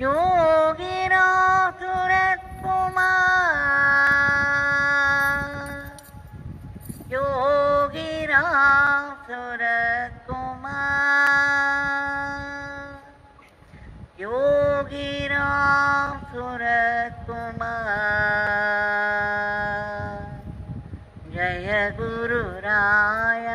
योगिरासुरकुमार योगिरासुरकुमार योगिरासुरकुमार जय गुरुराया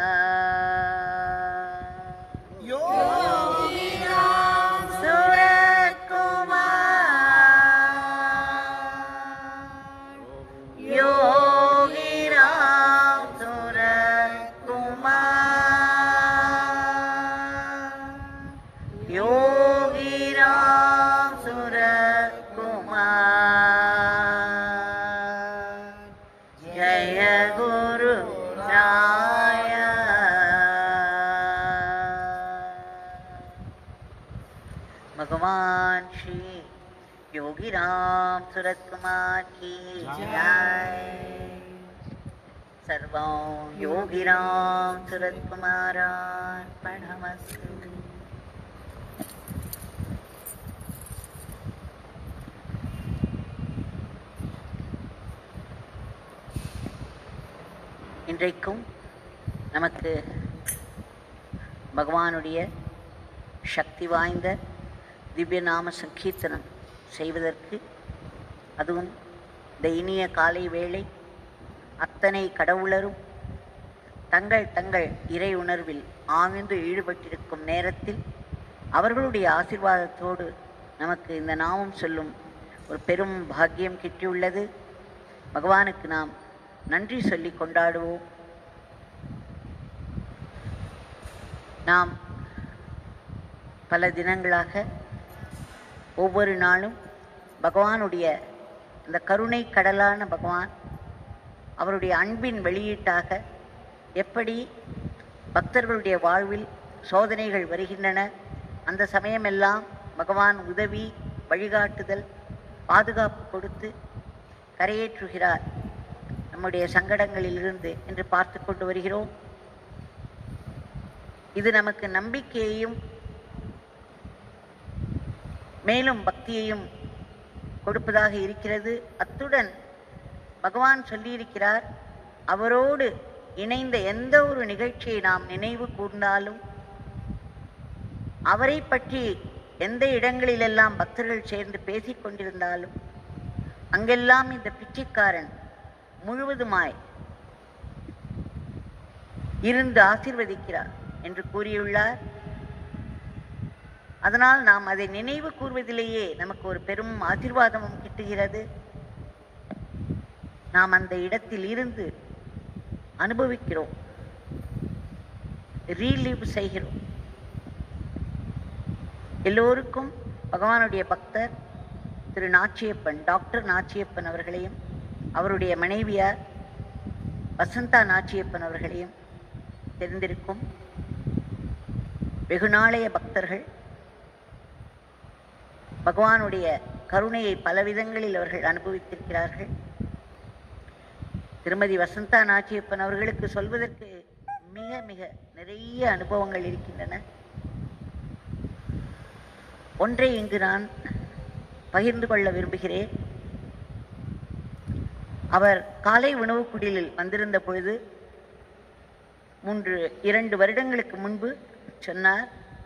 जय गुरु राया भगवान श्री योगी राम सूरत कुमार की जय सर्वं योगी राम सूरत कुमारार्पणमस्तु இன்றைக்கும் நமக்கு பகவானுடைய சக்தி வாய்ந்த திவ்ய நாம சங்கீர்த்தனம் செய்வதற்கு அதுவும் இந்த இனிய காலை வேளை அத்தனை கடவுளரும் தங்கள் தங்கள் இறை உணர்வில் ஆழ்ந்து ஈடுபட்டிருக்கும் நேரத்தில் அவர்களுடைய ஆசீர்வாதத்தோடு நமக்கு இந்த நாமம் சொல்லும் ஒரு பெரும் பாக்கியம் கிட்டியுள்ளது பகவானுக்கு நாம் நன்றி சொல்லி கொண்டாடுவோம் நாம் பல தினங்களாக ஒவ்வொரு நாளும் பகவானுடைய அந்த கருணை கடலான பகவான் அவருடைய அன்பின் வெளியீட்டாக எப்படி பக்தர்களுடைய வாழ்வில் சோதனைகள் வருகின்றன அந்த சமயமெல்லாம் பகவான் உதவி வழிகாட்டுதல் பாதுகாப்பு கொடுத்து கரையேற்றுகிறார் நம்முடைய சங்கடங்களிலிருந்து என்று பார்த்து கொண்டு வருகிறோம் இது நமக்கு நம்பிக்கையையும் மேலும் பக்தியையும் கொடுப்பதாக இருக்கிறது அத்துடன் பகவான் சொல்லியிருக்கிறார் அவரோடு இணைந்த எந்த ஒரு நிகழ்ச்சியை நாம் நினைவு கூர்ந்தாலும் அவரை பற்றி எந்த இடங்களிலெல்லாம் பக்தர்கள் சேர்ந்து பேசிக் கொண்டிருந்தாலும் அங்கெல்லாம் இந்த பிச்சைக்காரன் முழுவதுமாய் இருந்து ஆசீர்வதிக்கிறார் என்று கூறியுள்ளார் அதனால் நாம் அதை நினைவு கூர்வதிலேயே நமக்கு ஒரு பெரும் ஆசீர்வாதமும் கிட்டுகிறது நாம் அந்த இடத்தில் இருந்து அனுபவிக்கிறோம் ரீலீவ் செய்கிறோம் எல்லோருக்கும் பகவானுடைய பக்தர் திரு நாச்சியப்பன் டாக்டர் நாச்சியப்பன் அவர்களையும் அவருடைய மனைவியார் வசந்தா நாச்சியப்பன் அவர்களையும் தெரிந்திருக்கும் வெகுநாளைய பக்தர்கள் பகவானுடைய கருணையை பல விதங்களில் அவர்கள் அனுபவித்திருக்கிறார்கள் திருமதி வசந்தா நாச்சியப்பன் அவர்களுக்கு சொல்வதற்கு மிக மிக நிறைய அனுபவங்கள் இருக்கின்றன ஒன்றை இங்கு நான் பகிர்ந்து கொள்ள விரும்புகிறேன் அவர் காலை உணவு குடிலில் வந்திருந்த பொழுது மூன்று இரண்டு வருடங்களுக்கு முன்பு சொன்னார்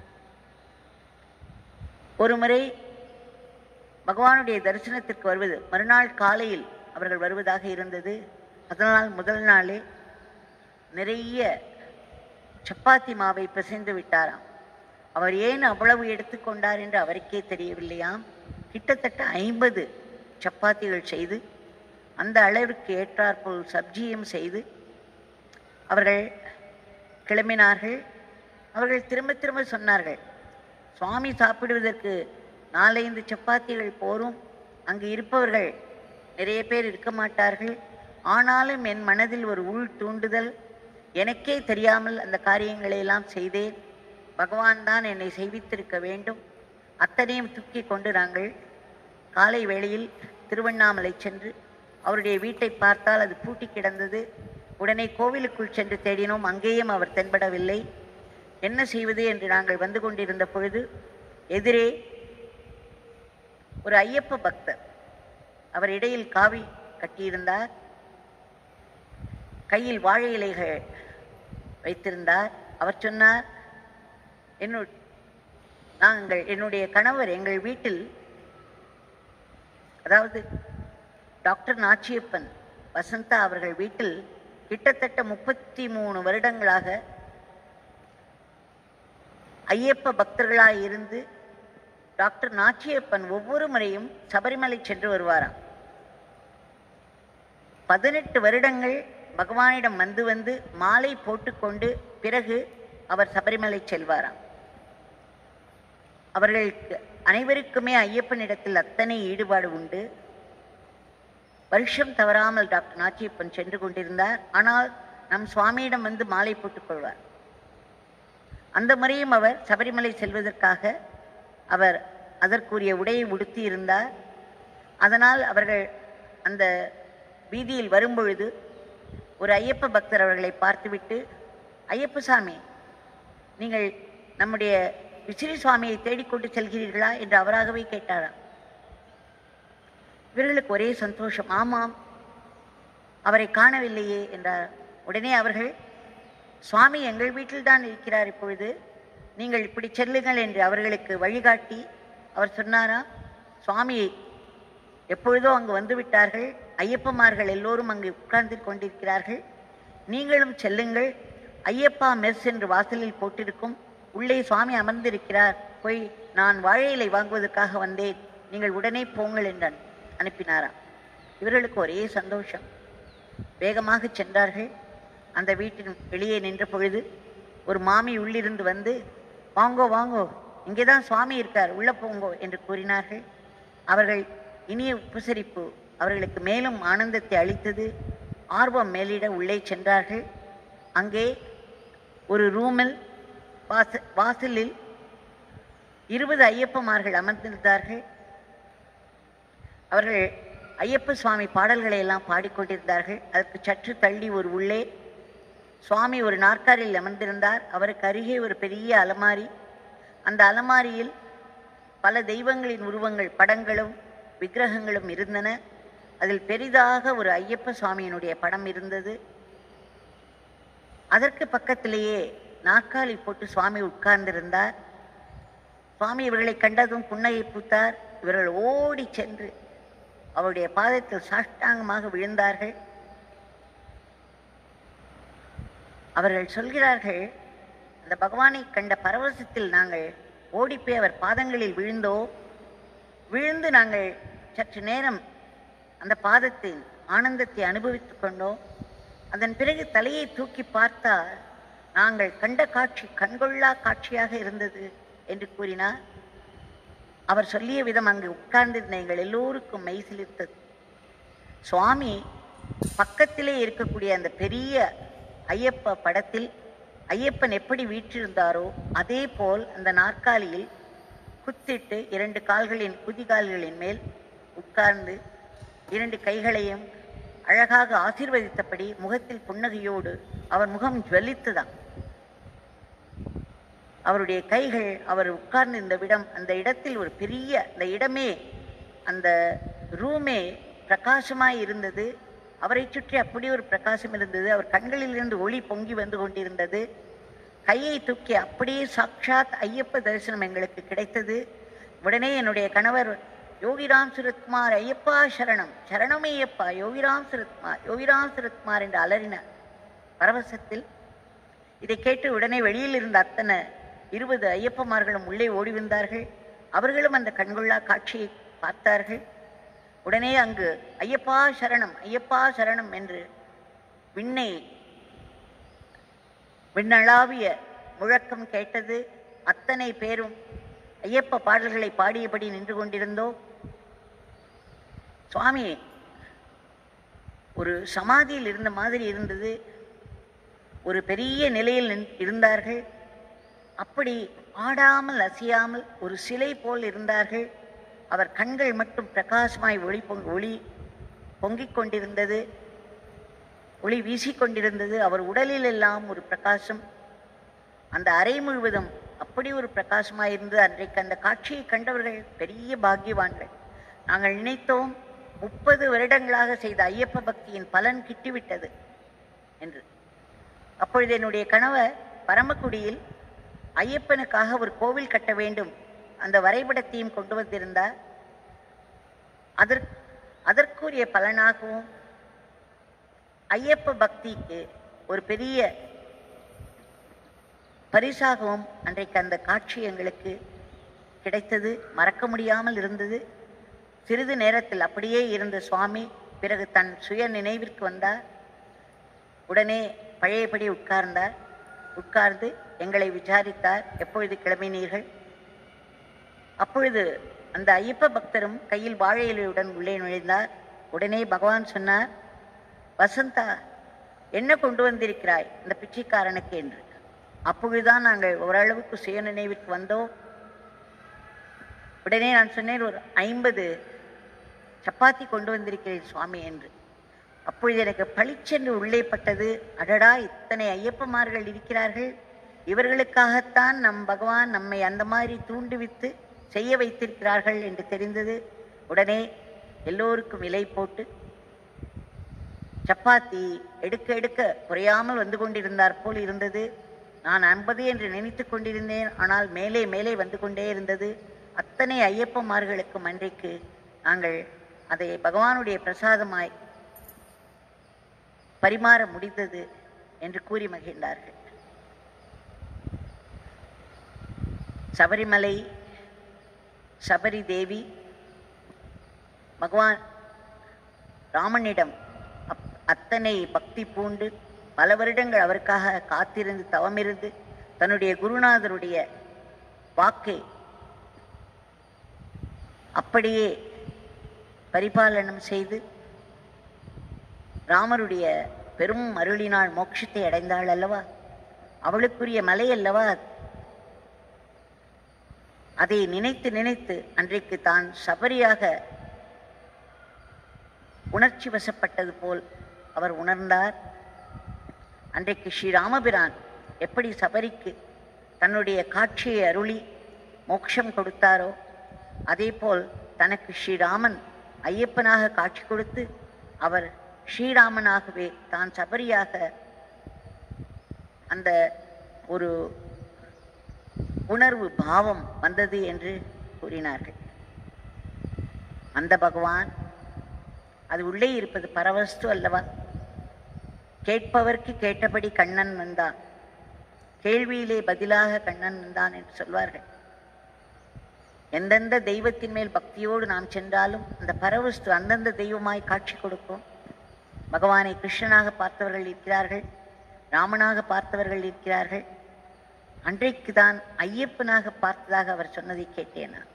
ஒரு முறை பகவானுடைய தரிசனத்திற்கு வருவது மறுநாள் காலையில் அவர்கள் வருவதாக இருந்தது அதனால் முதல் நாளே நிறைய சப்பாத்தி மாவை பிசைந்து விட்டாராம் அவர் ஏன் அவ்வளவு எடுத்துக்கொண்டார் என்று அவருக்கே தெரியவில்லையாம் கிட்டத்தட்ட ஐம்பது சப்பாத்திகள் செய்து அந்த அளவிற்கு ஏற்றாற்போல் சப்ஜியும் செய்து அவர்கள் கிளம்பினார்கள் அவர்கள் திரும்ப திரும்ப சொன்னார்கள் சுவாமி சாப்பிடுவதற்கு நாலைந்து சப்பாத்திகள் போரும் அங்கு இருப்பவர்கள் நிறைய பேர் இருக்க மாட்டார்கள் ஆனாலும் என் மனதில் ஒரு உள் தூண்டுதல் எனக்கே தெரியாமல் அந்த காரியங்களை எல்லாம் செய்தேன் பகவான் தான் என்னை செய்வித்திருக்க வேண்டும் அத்தனையும் தூக்கி கொண்டு நாங்கள் காலை வேளையில் திருவண்ணாமலை சென்று அவருடைய வீட்டை பார்த்தால் அது பூட்டி கிடந்தது உடனே கோவிலுக்குள் சென்று தேடினோம் அங்கேயும் அவர் தென்படவில்லை என்ன செய்வது என்று நாங்கள் வந்து கொண்டிருந்த பொழுது எதிரே ஒரு ஐயப்ப பக்தர் அவர் இடையில் காவி கட்டியிருந்தார் கையில் வாழை இலைகள் வைத்திருந்தார் அவர் சொன்னார் என்னு நாங்கள் என்னுடைய கணவர் எங்கள் வீட்டில் அதாவது டாக்டர் நாச்சியப்பன் வசந்தா அவர்கள் வீட்டில் கிட்டத்தட்ட முப்பத்தி மூணு வருடங்களாக ஐயப்ப பக்தர்களாய் இருந்து டாக்டர் நாச்சியப்பன் ஒவ்வொரு முறையும் சபரிமலை சென்று வருவாராம் பதினெட்டு வருடங்கள் பகவானிடம் வந்து வந்து மாலை போட்டுக்கொண்டு பிறகு அவர் சபரிமலை செல்வாராம் அவர்களுக்கு அனைவருக்குமே ஐயப்பனிடத்தில் அத்தனை ஈடுபாடு உண்டு வருஷம் தவறாமல் டாக்டர் நாச்சியப்பன் சென்று கொண்டிருந்தார் ஆனால் நம் சுவாமியிடம் வந்து மாலை போட்டுக் கொள்வார் அந்த முறையும் அவர் சபரிமலை செல்வதற்காக அவர் அதற்குரிய உடையை உடுத்தி இருந்தார் அதனால் அவர்கள் அந்த வீதியில் வரும்பொழுது ஒரு ஐயப்ப பக்தர் அவர்களை பார்த்துவிட்டு ஐயப்ப சாமி நீங்கள் நம்முடைய விசிறி சுவாமியை தேடிக்கொண்டு செல்கிறீர்களா என்று அவராகவே கேட்டாராம் இவர்களுக்கு ஒரே சந்தோஷம் ஆமாம் அவரை காணவில்லையே என்றார் உடனே அவர்கள் சுவாமி எங்கள் வீட்டில் தான் இருக்கிறார் இப்பொழுது நீங்கள் இப்படி செல்லுங்கள் என்று அவர்களுக்கு வழிகாட்டி அவர் சொன்னாரா சுவாமி எப்பொழுதோ அங்கு வந்து விட்டார்கள் ஐயப்பமார்கள் எல்லோரும் அங்கு உட்கார்ந்து கொண்டிருக்கிறார்கள் நீங்களும் செல்லுங்கள் ஐயப்பா மெஸ் என்று வாசலில் போட்டிருக்கும் உள்ளே சுவாமி அமர்ந்திருக்கிறார் போய் நான் வாழை இலை வாங்குவதற்காக வந்தேன் நீங்கள் உடனே போங்கள் என்றான் அனுப்பினாராம் இவர்களுக்கு ஒரே சந்தோஷம் வேகமாக சென்றார்கள் அந்த வீட்டின் வெளியே நின்ற பொழுது ஒரு மாமி உள்ளிருந்து வந்து வாங்கோ வாங்கோ இங்கே தான் சுவாமி இருக்கார் உள்ள போங்கோ என்று கூறினார்கள் அவர்கள் இனிய உபசரிப்பு அவர்களுக்கு மேலும் ஆனந்தத்தை அளித்தது ஆர்வம் மேலிட உள்ளே சென்றார்கள் அங்கே ஒரு ரூமில் வாச வாசலில் இருபது ஐயப்பமார்கள் அமர்ந்திருந்தார்கள் அவர்கள் ஐயப்ப சுவாமி பாடல்களை எல்லாம் பாடிக்கொண்டிருந்தார்கள் அதற்கு சற்று தள்ளி ஒரு உள்ளே சுவாமி ஒரு நாற்காலியில் அமர்ந்திருந்தார் அவருக்கு அருகே ஒரு பெரிய அலமாரி அந்த அலமாரியில் பல தெய்வங்களின் உருவங்கள் படங்களும் விக்கிரகங்களும் இருந்தன அதில் பெரிதாக ஒரு ஐயப்ப சுவாமியினுடைய படம் இருந்தது அதற்கு பக்கத்திலேயே நாற்காலி போட்டு சுவாமி உட்கார்ந்திருந்தார் சுவாமி இவர்களை கண்டதும் புன்னகை பூத்தார் இவர்கள் ஓடி சென்று அவருடைய பாதத்தில் சாஷ்டாங்கமாக விழுந்தார்கள் அவர்கள் சொல்கிறார்கள் அந்த பகவானை கண்ட பரவசத்தில் நாங்கள் ஓடிப்போய் அவர் பாதங்களில் விழுந்தோ விழுந்து நாங்கள் சற்று நேரம் அந்த பாதத்தின் ஆனந்தத்தை அனுபவித்துக் கொண்டோம் அதன் பிறகு தலையை தூக்கி பார்த்தால் நாங்கள் கண்ட காட்சி கண்கொள்ளா காட்சியாக இருந்தது என்று கூறினார் அவர் சொல்லிய விதம் அங்கு உட்கார்ந்திருந்த எங்கள் எல்லோருக்கும் மெய் சிலிர்த்தது சுவாமி பக்கத்திலே இருக்கக்கூடிய அந்த பெரிய ஐயப்ப படத்தில் ஐயப்பன் எப்படி வீற்றிருந்தாரோ அதே போல் அந்த நாற்காலியில் குத்திட்டு இரண்டு கால்களின் குதிகால்களின் மேல் உட்கார்ந்து இரண்டு கைகளையும் அழகாக ஆசீர்வதித்தபடி முகத்தில் புன்னகையோடு அவர் முகம் ஜுவலித்துதான் அவருடைய கைகள் அவர் உட்கார்ந்திருந்த விடம் அந்த இடத்தில் ஒரு பெரிய அந்த இடமே அந்த ரூமே பிரகாசமாய் இருந்தது அவரை சுற்றி அப்படி ஒரு பிரகாசம் இருந்தது அவர் கண்களிலிருந்து ஒளி பொங்கி வந்து கொண்டிருந்தது கையை தூக்கி அப்படியே சாக்ஷாத் ஐயப்ப தரிசனம் எங்களுக்கு கிடைத்தது உடனே என்னுடைய கணவர் யோகிராம் சுரத்குமார் ஐயப்பா சரணம் சரணம் ஐயப்பா யோகிராம் சுரத்குமார் யோகிராம் சுரத்குமார் என்று அலறினார் பரவசத்தில் இதை கேட்டு உடனே வெளியில் இருந்த அத்தனை இருபது ஐயப்பமார்களும் உள்ளே ஓடி வந்தார்கள் அவர்களும் அந்த கண்கொள்ளா காட்சியை பார்த்தார்கள் உடனே அங்கு ஐயப்பா சரணம் ஐயப்பா சரணம் என்று விண்ணை விண்ணளாவிய முழக்கம் கேட்டது அத்தனை பேரும் ஐயப்ப பாடல்களை பாடியபடி நின்று கொண்டிருந்தோம் சுவாமி ஒரு சமாதியில் இருந்த மாதிரி இருந்தது ஒரு பெரிய நிலையில் நின்- இருந்தார்கள் அப்படி ஆடாமல் அசையாமல் ஒரு சிலை போல் இருந்தார்கள் அவர் கண்கள் மட்டும் பிரகாசமாய் ஒளி பொங் ஒளி பொங்கிக் கொண்டிருந்தது ஒளி வீசிக்கொண்டிருந்தது அவர் உடலில் எல்லாம் ஒரு பிரகாசம் அந்த அறை முழுவதும் அப்படி ஒரு பிரகாசமாயிருந்து அன்றைக்கு அந்த காட்சியை கண்டவர்கள் பெரிய பாக்கியவான்கள் நாங்கள் நினைத்தோம் முப்பது வருடங்களாக செய்த ஐயப்ப பக்தியின் பலன் கிட்டிவிட்டது என்று அப்பொழுது என்னுடைய கணவர் பரமக்குடியில் ஐயப்பனுக்காக ஒரு கோவில் கட்ட வேண்டும் அந்த வரைபடத்தையும் கொண்டு வந்திருந்தார் அதற் அதற்குரிய பலனாகவும் ஐயப்ப பக்திக்கு ஒரு பெரிய பரிசாகவும் அன்றைக்கு அந்த காட்சி எங்களுக்கு கிடைத்தது மறக்க முடியாமல் இருந்தது சிறிது நேரத்தில் அப்படியே இருந்த சுவாமி பிறகு தன் சுய நினைவிற்கு வந்தார் உடனே பழையபடி உட்கார்ந்தார் உட்கார்ந்து எங்களை விசாரித்தார் எப்பொழுது கிளம்பினீர்கள் அப்பொழுது அந்த ஐயப்ப பக்தரும் கையில் வாழை இலையுடன் உள்ளே நுழைந்தார் உடனே பகவான் சொன்னார் வசந்தா என்ன கொண்டு வந்திருக்கிறாய் இந்த பிச்சைக்காரனுக்கு என்று அப்பொழுதுதான் நாங்கள் ஓரளவுக்கு சுய நினைவிற்கு வந்தோம் உடனே நான் சொன்னேன் ஒரு ஐம்பது சப்பாத்தி கொண்டு வந்திருக்கிறேன் சுவாமி என்று அப்பொழுது எனக்கு பளிச்சென்று உள்ளே பட்டது அடடா இத்தனை ஐயப்பமார்கள் இருக்கிறார்கள் இவர்களுக்காகத்தான் நம் பகவான் நம்மை அந்த மாதிரி தூண்டுவித்து செய்ய வைத்திருக்கிறார்கள் என்று தெரிந்தது உடனே எல்லோருக்கும் இலை போட்டு சப்பாத்தி எடுக்க எடுக்க குறையாமல் வந்து கொண்டிருந்தார் போல் இருந்தது நான் ஐம்பது என்று நினைத்து கொண்டிருந்தேன் ஆனால் மேலே மேலே வந்து கொண்டே இருந்தது அத்தனை ஐயப்பமார்களுக்கும் அன்றைக்கு நாங்கள் அதை பகவானுடைய பிரசாதமாய் பரிமாற முடிந்தது என்று கூறி மகிழ்ந்தார்கள் சபரிமலை சபரி தேவி பகவான் ராமனிடம் அப் அத்தனை பக்தி பூண்டு பல வருடங்கள் அவருக்காக காத்திருந்து தவமிருந்து தன்னுடைய குருநாதருடைய வாக்கை அப்படியே பரிபாலனம் செய்து ராமருடைய பெரும் அருளினால் மோட்சத்தை அடைந்தாள் அல்லவா அவளுக்குரிய மலை அல்லவா அதை நினைத்து நினைத்து அன்றைக்கு தான் சபரியாக உணர்ச்சி வசப்பட்டது போல் அவர் உணர்ந்தார் அன்றைக்கு ஸ்ரீராமபிரான் எப்படி சபரிக்கு தன்னுடைய காட்சியை அருளி மோட்சம் கொடுத்தாரோ அதேபோல் தனக்கு ஸ்ரீராமன் ஐயப்பனாக காட்சி கொடுத்து அவர் ஸ்ரீராமனாகவே தான் சபரியாக அந்த ஒரு உணர்வு பாவம் வந்தது என்று கூறினார்கள் அந்த பகவான் அது உள்ளே இருப்பது பரவஸ்து அல்லவா கேட்பவர்க்கு கேட்டபடி கண்ணன் வந்தான் கேள்வியிலே பதிலாக கண்ணன் வந்தான் என்று சொல்வார்கள் எந்தெந்த தெய்வத்தின் மேல் பக்தியோடு நாம் சென்றாலும் அந்த பரவஸ்து அந்தந்த தெய்வமாய் காட்சி கொடுக்கும் பகவானை கிருஷ்ணனாக பார்த்தவர்கள் இருக்கிறார்கள் ராமனாக பார்த்தவர்கள் இருக்கிறார்கள் அன்றைக்கு தான் ஐயப்பனாக பார்த்ததாக அவர் சொன்னதை கேட்டேன் நான்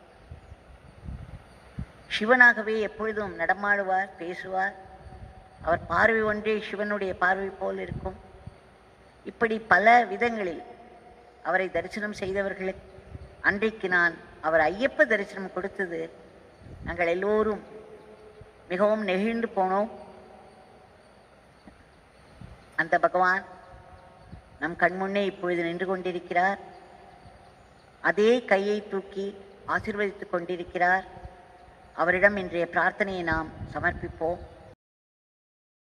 சிவனாகவே எப்பொழுதும் நடமாடுவார் பேசுவார் அவர் பார்வை ஒன்றே சிவனுடைய பார்வை போல் இருக்கும் இப்படி பல விதங்களில் அவரை தரிசனம் செய்தவர்களுக்கு அன்றைக்கு நான் அவர் ஐயப்ப தரிசனம் கொடுத்தது நாங்கள் எல்லோரும் மிகவும் நெகிழ்ந்து போனோம் அந்த பகவான் நம் கண்முன்னே இப்பொழுது நின்று கொண்டிருக்கிறார் அதே கையை தூக்கி ஆசீர்வதித்துக் கொண்டிருக்கிறார் அவரிடம் இன்றைய பிரார்த்தனையை நாம் சமர்ப்பிப்போம்